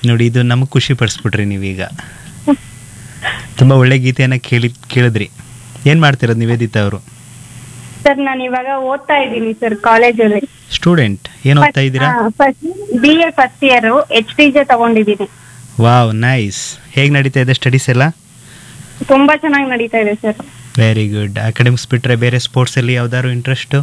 ನೋಡಿ ಇದು ನಮಗೆ ಖುಷಿ ಪಡಿಸ್ಬಿಟ್ರಿ ನೀವೀಗ ತುಂಬ ಒಳ್ಳೆ ಗೀತೆಯನ್ನು ಕೇಳಿ ಕೇಳಿದ್ರಿ ಏನು ಮಾಡ್ತಿರೋದು ನಿವೇದಿತಾ ಅವರು ಸರ್ ನಾನು ಇವಾಗ ಓದ್ತಾ ಇದ್ದೀನಿ ಸರ್ ಕಾಲೇಜಲ್ಲಿ ಸ್ಟೂಡೆಂಟ್ ಏನು ಓದ್ತಾ ಇದ್ದೀರಾ B A first year H D J ತಗೊಂಡಿದ್ದೀನಿ ವಾವ್ ನೈಸ್ ಹೇಗೆ ನಡೀತಾ ಇದೆ ಸ್ಟಡೀಸ್ ಎಲ್ಲ ತುಂಬಾ ಚೆನ್ನಾಗಿ ನಡೀತಾ ಇದೆ ಸರ್ ವೆರಿ ಗುಡ್ ಅಕಾಡೆಮಿಕ್ಸ್ ಬಿಟ್ಟರೆ ಬೇರೆ ಸ್ಪೋರ್ಟ್ಸಲ್ಲಿ ಯಾವ್ದಾದ್ರು ಇಂಟ್ರೆಸ್ಟು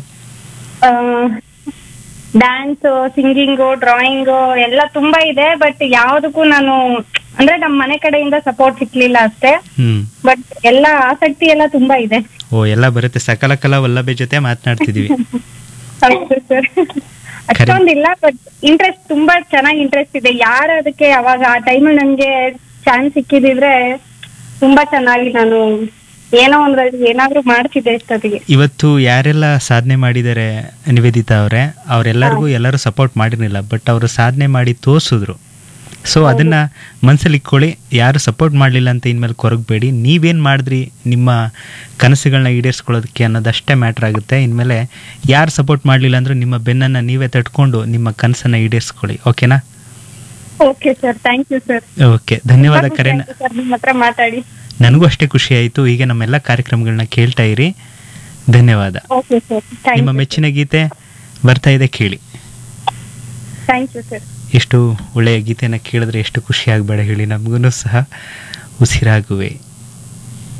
ಡ್ಯಾನ್ಸ್ ಸಿಂಗಿಂಗು ಡ್ರಾಯಿಂಗು ಎಲ್ಲ ತುಂಬಾ ಇದೆ ಬಟ್ ಯಾವ್ದಕ್ಕೂ ನಾನು ಅಂದ್ರೆ ನಮ್ಮ ಮನೆ ಕಡೆಯಿಂದ ಸಪೋರ್ಟ್ ಸಿಕ್ಲಿಲ್ಲ ಅಷ್ಟೇ ಹ್ಞೂ ಬಟ್ ಎಲ್ಲ ಆಸಕ್ತಿ ಎಲ್ಲ ತುಂಬಾ ಇದೆ ಓ ಎಲ್ಲ ಬರುತ್ತೆ ಸಕಲ ಕಲಾ ವಲ್ಲಭೆ ಜೊತೆ ಮಾತನಾಡ್ತಿದ್ದೀವಿ ಹೌದು ಸರ್ ಅಷ್ಟೊಂದಿಲ್ಲ ಬಟ್ ಇಂಟ್ರೆಸ್ಟ್ ತುಂಬಾ ಚೆನ್ನಾಗಿ ಇಂಟ್ರೆಸ್ಟ್ ಇದೆ ಯಾರು ಅದಕ್ಕೆ ಅವಾಗ ಆ ಟೈಮಲ್ಲಿ ನನಗೆ ಚಾನ್ಸ್ ಸಿಕ್ಕಿದಿದ್ರೆ ತುಂಬಾ ಚೆನ್ನಾಗಿ ನಾನು ಏನೋ ಒಂದ್ರಲ್ಲಿ ಏನಾದ್ರೂ ಮಾಡ್ತಿದ್ದೆ ಇಷ್ಟೊತ್ತಿಗೆ ಇವತ್ತು ಯಾರೆಲ್ಲ ಸಾಧನೆ ಮಾಡಿದ್ದಾರೆ ನಿವೇದಿತಾ ಅವರೇ ಅವರೆಲ್ಲರಿಗೂ ಎಲ್ಲರೂ ಸಪೋರ್ಟ್ ಮಾಡಿರಲಿಲ್ಲ ಬಟ್ ಅವರು ಸಾಧನೆ ಮಾಡಿ ತೋರಿಸಿದ್ರು ಸೊ ಅದನ್ನ ಮನಸ್ಸಲ್ಲಿ ಇಟ್ಕೊಳ್ಳಿ ಯಾರು ಸಪೋರ್ಟ್ ಮಾಡಲಿಲ್ಲ ಅಂತ ಇನ್ಮೇಲೆ ಕೊರಗಬೇಡಿ ನೀವೇನು ಮಾಡಿದ್ರಿ ನಿಮ್ಮ ಕನಸುಗಳನ್ನ ಈಡೇರಿಸ್ಕೊಳ್ಳೋದಕ್ಕೆ ಅನ್ನೋದಷ್ಟೇ ಮ್ಯಾಟ್ರ್ ಆಗುತ್ತೆ ಇನ್ಮೇಲೆ ಯಾರು ಸಪೋರ್ಟ್ ಮಾಡಲಿಲ್ಲ ಅಂದ್ರೂ ನಿಮ್ಮ ಬೆನ್ನನ್ನು ನೀವೇ ತಟ್ಕೊಂಡು ನಿಮ್ಮ ಕನಸನ್ನು ಈಡೇರಿಸ್ಕೊಳ್ಳಿ ಓಕೆನಾ okay sir thank you sir okay ಧನ್ಯವಾದ ಕರೆನ ಸರ್ ನಿಮ್ಮ ಹತ್ರ ಮಾತಾಡಿ ನನಗೂ ಅಷ್ಟೇ ಖುಷಿ ಆಯಿತು ಹೀಗೆ ನಮ್ಮೆಲ್ಲ ಕಾರ್ಯಕ್ರಮಗಳನ್ನ ಕೇಳ್ತಾ ಇರಿ ಧನ್ಯವಾದ ಓಕೆ ಸರ್ ನಿಮ್ಮ ಥ್ಯಾಂಕ್ ಯು ಮೆಚ್ಚಿನ ಗೀತೆ ಬರ್ತಾ ಇದೆ ಕೇಳಿ ಥ್ಯಾಂಕ್ ಯು ಸರ್ ಎಷ್ಟು ಒಳ್ಳೆಯ ಗೀತೆಯನ್ನು ಕೇಳಿದ್ರೆ ಎಷ್ಟು ಖುಷಿ ಆಗಬೇಡ ಹೇಳಿ ನಮಗೂ ಸಹ ಉಸಿರಾಗುವೆ